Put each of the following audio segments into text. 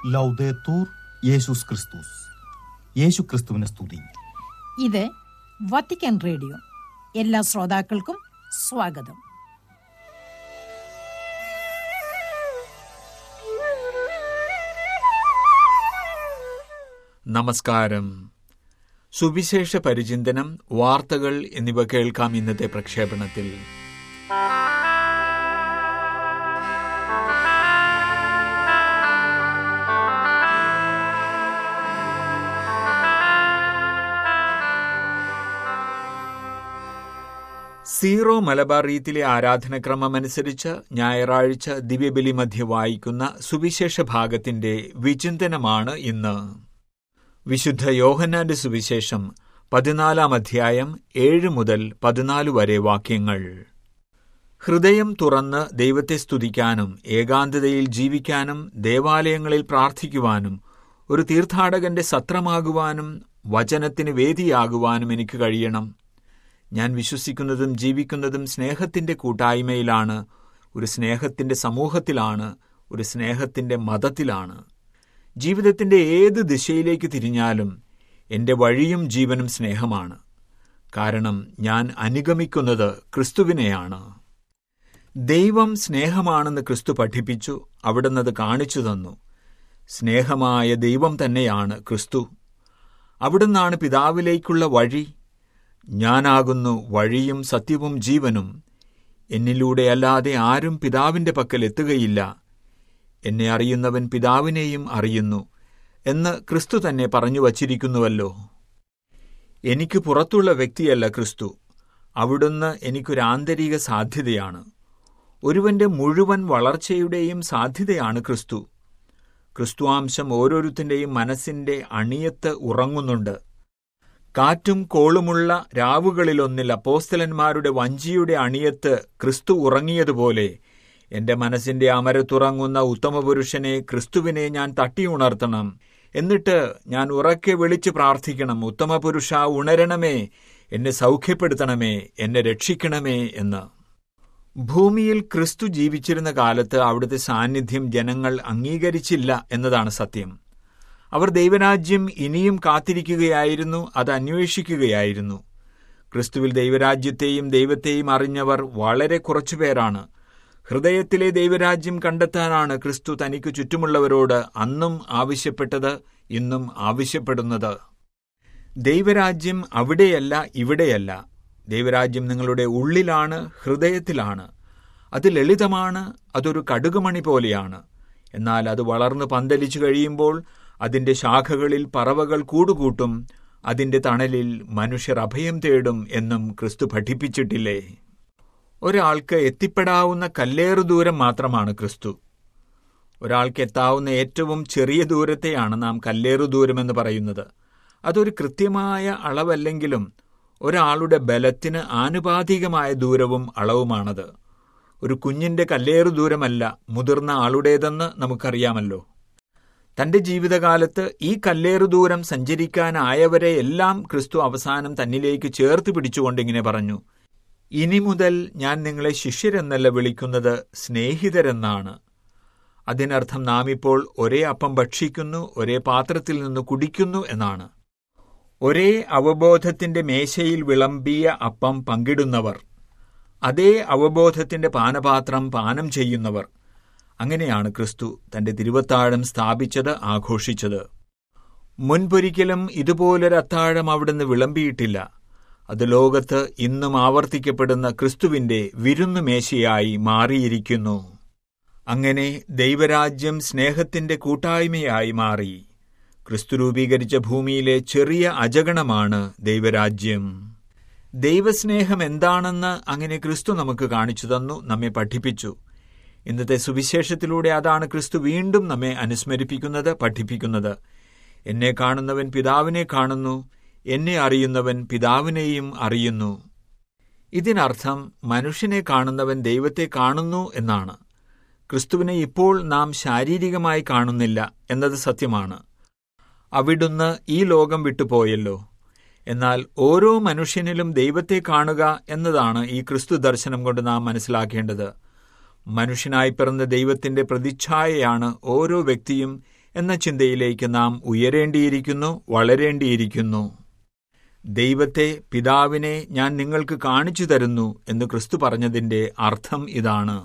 ലൗദേത്തൂർ യേശുസ് ക്രിസ്തുസ് യേശു ക്രിസ്തുവിനെ സ്തുതി ഇത് വത്തിക്കാൻ റേഡിയോ എല്ലാ ശ്രോതാക്കൾക്കും സ്വാഗതം നമസ്കാരം സുവിശേഷ പരിചിന്തനം വാർത്തകൾ എന്നിവ കേൾക്കാം ഇന്നത്തെ പ്രക്ഷേപണത്തിൽ സീറോ മലബാർ റീത്തിലെ ആരാധനക്രമമനുസരിച്ച് ഞായറാഴ്ച ദിവ്യബലി മധ്യ വായിക്കുന്ന സുവിശേഷ ഭാഗത്തിന്റെ വിചിന്തനമാണ് ഇന്ന് വിശുദ്ധ യോഹന്നാന്റെ സുവിശേഷം പതിനാലാം അധ്യായം ഏഴ് മുതൽ പതിനാല് വരെ വാക്യങ്ങൾ ഹൃദയം തുറന്ന് ദൈവത്തെ സ്തുതിക്കാനും ഏകാന്തതയിൽ ജീവിക്കാനും ദേവാലയങ്ങളിൽ പ്രാർത്ഥിക്കുവാനും ഒരു തീർത്ഥാടകന്റെ സത്രമാകുവാനും വചനത്തിന് വേദിയാകുവാനും എനിക്ക് കഴിയണം ഞാൻ വിശ്വസിക്കുന്നതും ജീവിക്കുന്നതും സ്നേഹത്തിന്റെ കൂട്ടായ്മയിലാണ് ഒരു സ്നേഹത്തിന്റെ സമൂഹത്തിലാണ് ഒരു സ്നേഹത്തിന്റെ മതത്തിലാണ് ജീവിതത്തിന്റെ ഏത് ദിശയിലേക്ക് തിരിഞ്ഞാലും എന്റെ വഴിയും ജീവനും സ്നേഹമാണ് കാരണം ഞാൻ അനുഗമിക്കുന്നത് ക്രിസ്തുവിനെയാണ് ദൈവം സ്നേഹമാണെന്ന് ക്രിസ്തു പഠിപ്പിച്ചു അവിടുന്ന് അത് കാണിച്ചു തന്നു സ്നേഹമായ ദൈവം തന്നെയാണ് ക്രിസ്തു അവിടുന്നാണ് പിതാവിലേക്കുള്ള വഴി ഞാനാകുന്നു വഴിയും സത്യവും ജീവനും എന്നിലൂടെ അല്ലാതെ ആരും പിതാവിന്റെ പക്കൽ എത്തുകയില്ല എന്നെ അറിയുന്നവൻ പിതാവിനെയും അറിയുന്നു എന്ന് ക്രിസ്തു തന്നെ പറഞ്ഞു വച്ചിരിക്കുന്നുവല്ലോ എനിക്ക് പുറത്തുള്ള വ്യക്തിയല്ല ക്രിസ്തു അവിടുന്ന് എനിക്കൊരു ആന്തരിക സാധ്യതയാണ് ഒരുവന്റെ മുഴുവൻ വളർച്ചയുടെയും സാധ്യതയാണ് ക്രിസ്തു ക്രിസ്തുവാംശം ഓരോരുത്തന്റെയും മനസ്സിന്റെ അണിയത്ത് ഉറങ്ങുന്നുണ്ട് കാറ്റും കോളുമുള്ള രാവുകളിലൊന്നിൽ അപ്പോസ്തലന്മാരുടെ വഞ്ചിയുടെ അണിയത്ത് ക്രിസ്തു ഉറങ്ങിയതുപോലെ എന്റെ മനസ്സിന്റെ അമരത്തുറങ്ങുന്ന ഉത്തമപുരുഷനെ ക്രിസ്തുവിനെ ഞാൻ തട്ടിയുണർത്തണം എന്നിട്ട് ഞാൻ ഉറക്കെ വിളിച്ചു പ്രാർത്ഥിക്കണം ഉത്തമപുരുഷ ഉണരണമേ എന്നെ സൗഖ്യപ്പെടുത്തണമേ എന്നെ രക്ഷിക്കണമേ എന്ന് ഭൂമിയിൽ ക്രിസ്തു ജീവിച്ചിരുന്ന കാലത്ത് അവിടുത്തെ സാന്നിധ്യം ജനങ്ങൾ അംഗീകരിച്ചില്ല എന്നതാണ് സത്യം അവർ ദൈവരാജ്യം ഇനിയും കാത്തിരിക്കുകയായിരുന്നു അത് അന്വേഷിക്കുകയായിരുന്നു ക്രിസ്തുവിൽ ദൈവരാജ്യത്തെയും ദൈവത്തെയും അറിഞ്ഞവർ വളരെ കുറച്ചുപേരാണ് ഹൃദയത്തിലെ ദൈവരാജ്യം കണ്ടെത്താനാണ് ക്രിസ്തു തനിക്ക് ചുറ്റുമുള്ളവരോട് അന്നും ആവശ്യപ്പെട്ടത് ഇന്നും ആവശ്യപ്പെടുന്നത് ദൈവരാജ്യം അവിടെയല്ല ഇവിടെയല്ല ദൈവരാജ്യം നിങ്ങളുടെ ഉള്ളിലാണ് ഹൃദയത്തിലാണ് അത് ലളിതമാണ് അതൊരു കടുകുമണി പോലെയാണ് എന്നാൽ അത് വളർന്ന് പന്തലിച്ചു കഴിയുമ്പോൾ അതിന്റെ ശാഖകളിൽ പറവകൾ കൂടുകൂട്ടും അതിന്റെ തണലിൽ മനുഷ്യർ അഭയം തേടും എന്നും ക്രിസ്തു പഠിപ്പിച്ചിട്ടില്ലേ ഒരാൾക്ക് എത്തിപ്പെടാവുന്ന കല്ലേറു ദൂരം മാത്രമാണ് ക്രിസ്തു ഒരാൾക്ക് എത്താവുന്ന ഏറ്റവും ചെറിയ ദൂരത്തെയാണ് നാം കല്ലേറു ദൂരമെന്ന് പറയുന്നത് അതൊരു കൃത്യമായ അളവല്ലെങ്കിലും ഒരാളുടെ ബലത്തിന് ആനുപാതികമായ ദൂരവും അളവുമാണത് ഒരു കുഞ്ഞിന്റെ കല്ലേറു ദൂരമല്ല മുതിർന്ന ആളുടേതെന്ന് നമുക്കറിയാമല്ലോ തന്റെ ജീവിതകാലത്ത് ഈ കല്ലേറു ദൂരം സഞ്ചരിക്കാനായവരെ എല്ലാം ക്രിസ്തു അവസാനം തന്നിലേക്ക് ചേർത്ത് പിടിച്ചുകൊണ്ടിങ്ങനെ പറഞ്ഞു ഇനി മുതൽ ഞാൻ നിങ്ങളെ ശിഷ്യരെന്നല്ല വിളിക്കുന്നത് സ്നേഹിതരെന്നാണ് അതിനർത്ഥം നാം ഇപ്പോൾ ഒരേ അപ്പം ഭക്ഷിക്കുന്നു ഒരേ പാത്രത്തിൽ നിന്ന് കുടിക്കുന്നു എന്നാണ് ഒരേ അവബോധത്തിന്റെ മേശയിൽ വിളമ്പിയ അപ്പം പങ്കിടുന്നവർ അതേ അവബോധത്തിന്റെ പാനപാത്രം പാനം ചെയ്യുന്നവർ അങ്ങനെയാണ് ക്രിസ്തു തന്റെ തിരുവത്താഴം സ്ഥാപിച്ചത് ആഘോഷിച്ചത് മുൻപൊരിക്കലും ഇതുപോലൊരു അത്താഴം അവിടുന്ന് വിളമ്പിയിട്ടില്ല അത് ലോകത്ത് ഇന്നും ആവർത്തിക്കപ്പെടുന്ന ക്രിസ്തുവിന്റെ വിരുന്നുമേശയായി മാറിയിരിക്കുന്നു അങ്ങനെ ദൈവരാജ്യം സ്നേഹത്തിന്റെ കൂട്ടായ്മയായി മാറി ക്രിസ്തു രൂപീകരിച്ച ഭൂമിയിലെ ചെറിയ അജഗണമാണ് ദൈവരാജ്യം ദൈവസ്നേഹം എന്താണെന്ന് അങ്ങനെ ക്രിസ്തു നമുക്ക് കാണിച്ചു തന്നു നമ്മെ പഠിപ്പിച്ചു ഇന്നത്തെ സുവിശേഷത്തിലൂടെ അതാണ് ക്രിസ്തു വീണ്ടും നമ്മെ അനുസ്മരിപ്പിക്കുന്നത് പഠിപ്പിക്കുന്നത് എന്നെ കാണുന്നവൻ പിതാവിനെ കാണുന്നു എന്നെ അറിയുന്നവൻ പിതാവിനെയും അറിയുന്നു ഇതിനർത്ഥം മനുഷ്യനെ കാണുന്നവൻ ദൈവത്തെ കാണുന്നു എന്നാണ് ക്രിസ്തുവിനെ ഇപ്പോൾ നാം ശാരീരികമായി കാണുന്നില്ല എന്നത് സത്യമാണ് അവിടുന്ന് ഈ ലോകം വിട്ടുപോയല്ലോ എന്നാൽ ഓരോ മനുഷ്യനിലും ദൈവത്തെ കാണുക എന്നതാണ് ഈ ക്രിസ്തു ദർശനം കൊണ്ട് നാം മനസ്സിലാക്കേണ്ടത് മനുഷ്യനായി പിറന്ന ദൈവത്തിന്റെ പ്രതിച്ഛായയാണ് ഓരോ വ്യക്തിയും എന്ന ചിന്തയിലേക്ക് നാം ഉയരേണ്ടിയിരിക്കുന്നു വളരേണ്ടിയിരിക്കുന്നു ദൈവത്തെ പിതാവിനെ ഞാൻ നിങ്ങൾക്ക് കാണിച്ചു തരുന്നു എന്ന് ക്രിസ്തു പറഞ്ഞതിന്റെ അർത്ഥം ഇതാണ്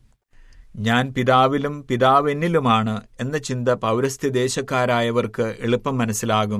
ഞാൻ പിതാവിലും പിതാവ് എന്നിലുമാണ് എന്ന ചിന്ത പൗരസ്ത്യ ദേശക്കാരായവർക്ക് എളുപ്പം മനസ്സിലാകും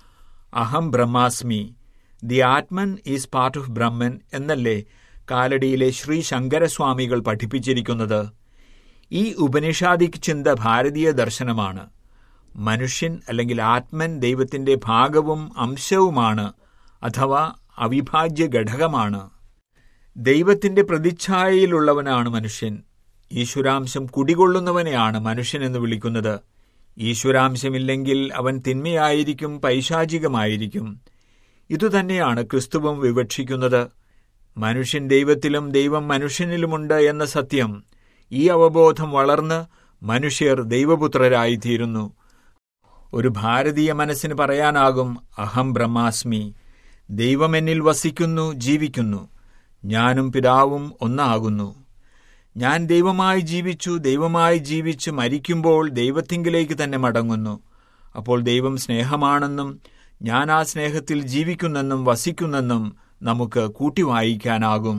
അഹം ബ്രഹ്മാസ്മി the atman is part of Brahman എന്നല്ലേ കാലടിയിലെ ശ്രീ ശങ്കരസ്വാമികൾ പഠിപ്പിച്ചിരിക്കുന്നത് ഈ ഉപനിഷാദിക് ചിന്ത ഭാരതീയ ദർശനമാണ് മനുഷ്യൻ അല്ലെങ്കിൽ ആത്മൻ ദൈവത്തിന്റെ ഭാഗവും അംശവുമാണ് അഥവാ അവിഭാജ്യ ഘടകമാണ് ദൈവത്തിന്റെ പ്രതിച്ഛായയിലുള്ളവനാണ് മനുഷ്യൻ ഈശ്വരാംശം കുടികൊള്ളുന്നവനെയാണ് മനുഷ്യൻ എന്ന് വിളിക്കുന്നത് ഈശ്വരാംശമില്ലെങ്കിൽ അവൻ തിന്മയായിരിക്കും പൈശാചികമായിരിക്കും ഇതുതന്നെയാണ് ക്രിസ്തുവും വിവക്ഷിക്കുന്നത് മനുഷ്യൻ ദൈവത്തിലും ദൈവം മനുഷ്യനിലുമുണ്ട് എന്ന സത്യം ഈ അവബോധം വളർന്ന് മനുഷ്യർ ദൈവപുത്രരായിത്തീരുന്നു ഒരു ഭാരതീയ മനസ്സിന് പറയാനാകും അഹം ബ്രഹ്മാസ്മി ദൈവം എന്നിൽ വസിക്കുന്നു ജീവിക്കുന്നു ഞാനും പിതാവും ഒന്നാകുന്നു ഞാൻ ദൈവമായി ജീവിച്ചു ദൈവമായി ജീവിച്ച് മരിക്കുമ്പോൾ ദൈവത്തിങ്കിലേക്ക് തന്നെ മടങ്ങുന്നു അപ്പോൾ ദൈവം സ്നേഹമാണെന്നും ഞാൻ ആ സ്നേഹത്തിൽ ജീവിക്കുന്നെന്നും വസിക്കുന്നെന്നും നമുക്ക് കൂട്ടിവായിക്കാനാകും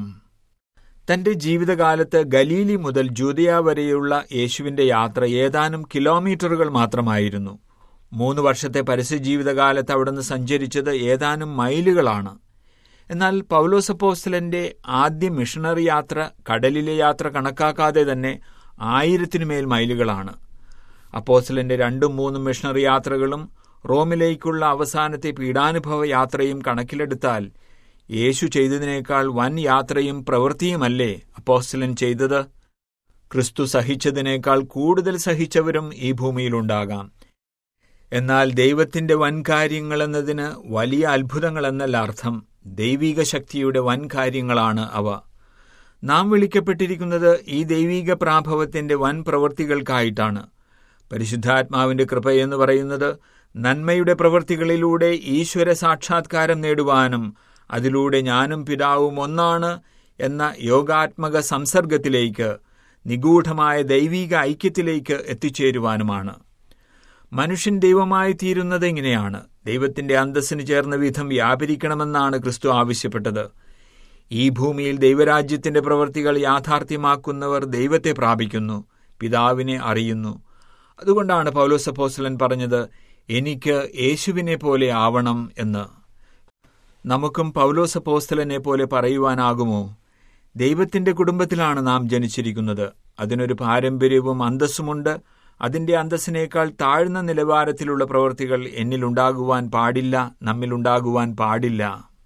തന്റെ ജീവിതകാലത്ത് ഗലീലി മുതൽ ജൂതയ വരെയുള്ള യേശുവിന്റെ യാത്ര ഏതാനും കിലോമീറ്ററുകൾ മാത്രമായിരുന്നു മൂന്ന് വർഷത്തെ പരസ്യ ജീവിതകാലത്ത് അവിടുന്ന് സഞ്ചരിച്ചത് ഏതാനും മൈലുകളാണ് എന്നാൽ പൗലോസപ്പോസ്റ്റലന്റെ ആദ്യ മിഷണറി യാത്ര കടലിലെ യാത്ര കണക്കാക്കാതെ തന്നെ ആയിരത്തിനുമേൽ മൈലുകളാണ് അപ്പോസ്റ്റലന്റെ രണ്ടും മൂന്നും മിഷണറി യാത്രകളും റോമിലേക്കുള്ള അവസാനത്തെ പീഡാനുഭവ യാത്രയും കണക്കിലെടുത്താൽ യേശു ചെയ്തതിനേക്കാൾ വൻ യാത്രയും പ്രവൃത്തിയുമല്ലേ അപ്പോസ്റ്റലൻ ചെയ്തത് ക്രിസ്തു സഹിച്ചതിനേക്കാൾ കൂടുതൽ സഹിച്ചവരും ഈ ഭൂമിയിലുണ്ടാകാം എന്നാൽ ദൈവത്തിന്റെ വൻ കാര്യങ്ങളെന്നതിന് വലിയ അത്ഭുതങ്ങളെന്നല്ല അർത്ഥം ദൈവിക ശക്തിയുടെ വൻ കാര്യങ്ങളാണ് അവ നാം വിളിക്കപ്പെട്ടിരിക്കുന്നത് ഈ ദൈവിക പ്രാഭവത്തിന്റെ വൻ പ്രവൃത്തികൾക്കായിട്ടാണ് പരിശുദ്ധാത്മാവിന്റെ കൃപയെന്ന് പറയുന്നത് നന്മയുടെ പ്രവൃത്തികളിലൂടെ ഈശ്വര സാക്ഷാത്കാരം നേടുവാനും അതിലൂടെ ഞാനും പിതാവും ഒന്നാണ് എന്ന യോഗാത്മക സംസർഗത്തിലേക്ക് നിഗൂഢമായ ദൈവിക ഐക്യത്തിലേക്ക് എത്തിച്ചേരുവാനുമാണ് മനുഷ്യൻ ദൈവമായി തീരുന്നത് ഇങ്ങനെയാണ് ദൈവത്തിന്റെ അന്തസ്സിന് ചേർന്ന വിധം വ്യാപരിക്കണമെന്നാണ് ക്രിസ്തു ആവശ്യപ്പെട്ടത് ഈ ഭൂമിയിൽ ദൈവരാജ്യത്തിന്റെ പ്രവൃത്തികൾ യാഥാർത്ഥ്യമാക്കുന്നവർ ദൈവത്തെ പ്രാപിക്കുന്നു പിതാവിനെ അറിയുന്നു അതുകൊണ്ടാണ് പൗലോസപ്പോസ്ലൻ പറഞ്ഞത് എനിക്ക് യേശുവിനെ പോലെ ആവണം എന്ന് നമുക്കും പൗലോസപ്പോസ്തലനെ പോലെ പറയുവാനാകുമോ ദൈവത്തിന്റെ കുടുംബത്തിലാണ് നാം ജനിച്ചിരിക്കുന്നത് അതിനൊരു പാരമ്പര്യവും അന്തസ്സുമുണ്ട് അതിന്റെ അന്തസ്സിനേക്കാൾ താഴ്ന്ന നിലവാരത്തിലുള്ള പ്രവൃത്തികൾ എന്നിലുണ്ടാകുവാൻ പാടില്ല നമ്മിലുണ്ടാകുവാൻ പാടില്ല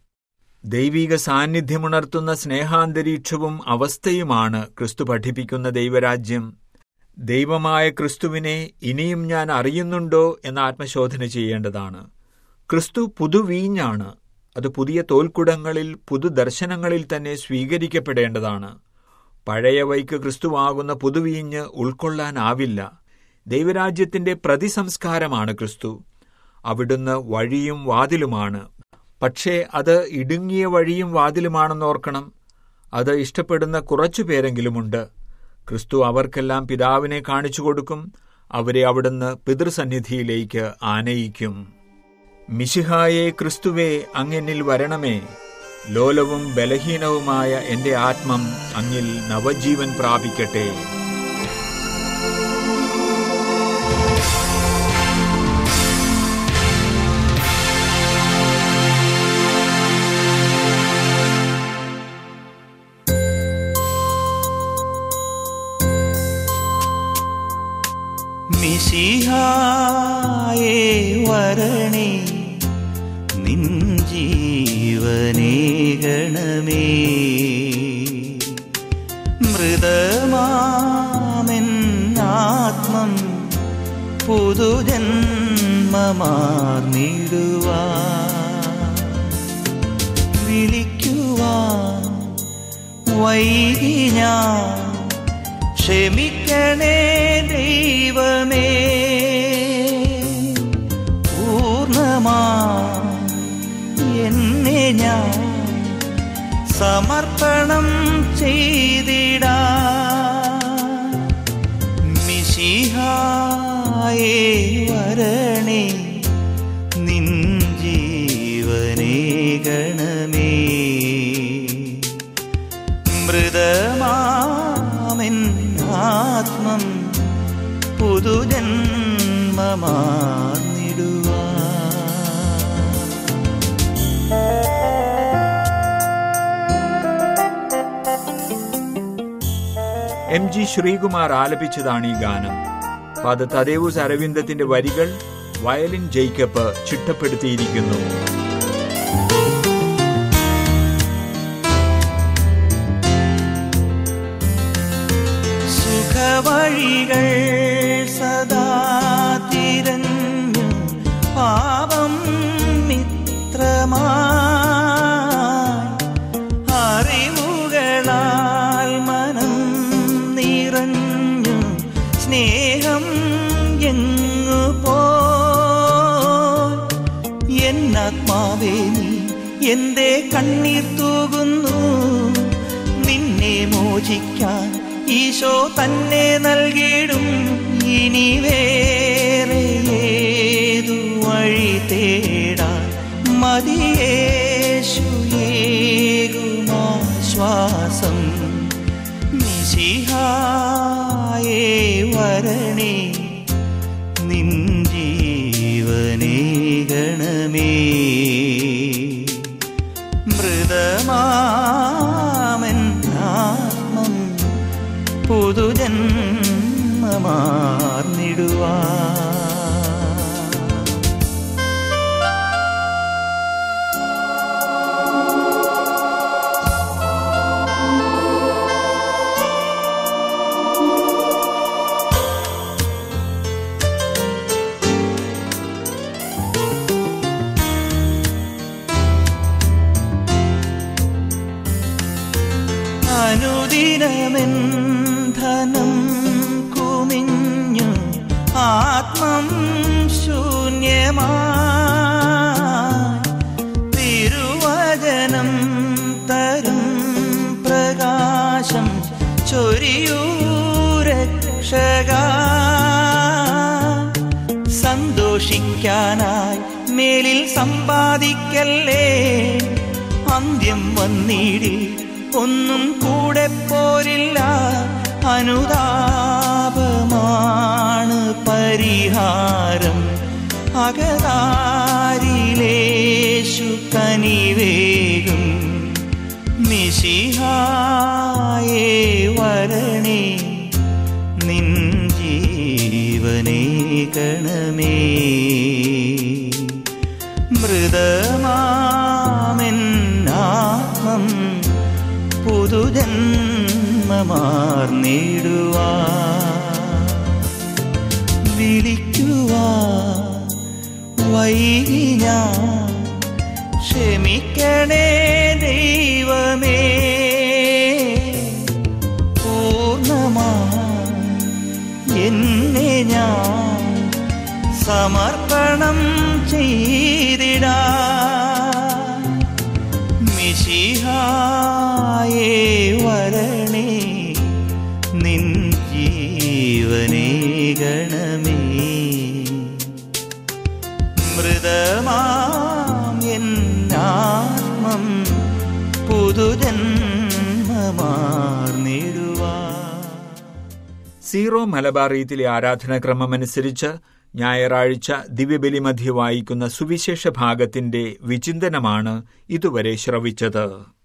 ദൈവിക സാന്നിധ്യമുണർത്തുന്ന സ്നേഹാന്തരീക്ഷവും അവസ്ഥയുമാണ് ക്രിസ്തു പഠിപ്പിക്കുന്ന ദൈവരാജ്യം ദൈവമായ ക്രിസ്തുവിനെ ഇനിയും ഞാൻ അറിയുന്നുണ്ടോ എന്ന ആത്മശോധന ചെയ്യേണ്ടതാണ് ക്രിസ്തു പുതുവീഞ്ഞാണ് അത് പുതിയ തോൽക്കുടങ്ങളിൽ പുതുദർശനങ്ങളിൽ തന്നെ സ്വീകരിക്കപ്പെടേണ്ടതാണ് പഴയവയ്ക്ക് ക്രിസ്തുവാകുന്ന പുതുവീഞ്ഞ് ഉൾക്കൊള്ളാനാവില്ല ദൈവരാജ്യത്തിന്റെ പ്രതിസംസ്കാരമാണ് ക്രിസ്തു അവിടുന്ന് വഴിയും വാതിലുമാണ് പക്ഷേ അത് ഇടുങ്ങിയ വഴിയും വാതിലുമാണെന്നോർക്കണം അത് ഇഷ്ടപ്പെടുന്ന കുറച്ചു പേരെങ്കിലുമുണ്ട് ക്രിസ്തു അവർക്കെല്ലാം പിതാവിനെ കാണിച്ചു കൊടുക്കും അവരെ അവിടുന്ന് പിതൃസന്നിധിയിലേക്ക് ആനയിക്കും മിശിഹായെ ക്രിസ്തുവേ അങ്ങെന്നിൽ വരണമേ ലോലവും ബലഹീനവുമായ എന്റെ ആത്മം അങ്ങിൽ നവജീവൻ പ്രാപിക്കട്ടെ മിശിഹായേ വരണേ നിൻ ജീവനേ ഗണമേ മൃതമാമെന്നാത്മം പുതുജന്മമാർന്നിടുവാ വിളിക്കുവാൻ വൈകി ഞാൻ ക്ഷമിക്കണേ ദൈവമേ പൂർണ്ണമാ എന്നെ ഞാൻ സമർപ്പണം ചെയ്തിടാ മിശിഹായേ മൃതമാമെന്നാത്മം പുതുജന്മമാർന്നിടുവാ എം ജി ശ്രീകുമാർ ആലപിച്ചതാണ് ഈ ഗാനം ഫാദർ തദേവൂസ് അരവിന്ദത്തിന്റെ വരികൾ വയലിൻ ജേക്കബ് ചിട്ടപ്പെടുത്തിയിരിക്കുന്നു സുഖവഴികൾ സദാ തിരഞ്ഞു പാപം മിത്രമായി അറിവുകളാൽ മനം നിറഞ്ഞു സ്നേഹം എങ്ങു പോ എന്നാത്മാവേ നീ എന്തേ കണ്ണീർ തൂകുന്നു നിന്നെ മോചിക്കാൻ ഈശോ തന്നെ നൽകിയിടും ഇനി വേറെ ഏതു വഴി തേടാൻ മതിയേശു ഏകുമാശ്വാസം നിശിഹായേ വരണേ നിൻ ജീവനേ ഗണമേ മൃതമാമെന്നാത്മം പുതുജന്മമാർന്നിടുവാ അനുദിനമെൻ ധനം കുമിഞ്ഞു ആത്മം ശൂന്യമായി തിരുവചനം തരും പ്രകാശം ചൊരിയൂ രക്ഷക സന്തോഷിക്കാനായി മേലിൽ സമ്പാദിക്കല്ലേ അന്ത്യം വന്നിടി ഒന്നും കൂടെ പോരില്ല അനുതാപമാണ് പരിഹാരം അകതാരിലേശു കനിവേകും മിശിഹായേ വരണേ നിൻ ജീവനേ ഗണമേ മൃതമാമെന്നാത്മം പുതുജന്മമാർന്നിടുവാ വിളിക്കുവാ വൈകി ഞാൻ ക്ഷമിക്കണേ ദൈവമേ പൂർണ്ണമായി എന്നെ ഞാൻ സമർപ്പണം ചെയ്തിടാ മിശിഹായേ വരണേ നിൻ ജീവനേ ഗണമേ മൃതമാം എന്നാത്മം പുതുജന്മമാർന്നിടുവാ സീറോ മലബാറീത്തിലെ ആരാധനാക്രമമനുസരിച്ച് ഞായറാഴ്ച ദിവ്യബലി മധ്യ വായിക്കുന്ന സുവിശേഷ ഭാഗത്തിന്റെ വിചിന്തനമാണ് ഇതുവരെ ശ്രവിച്ചത്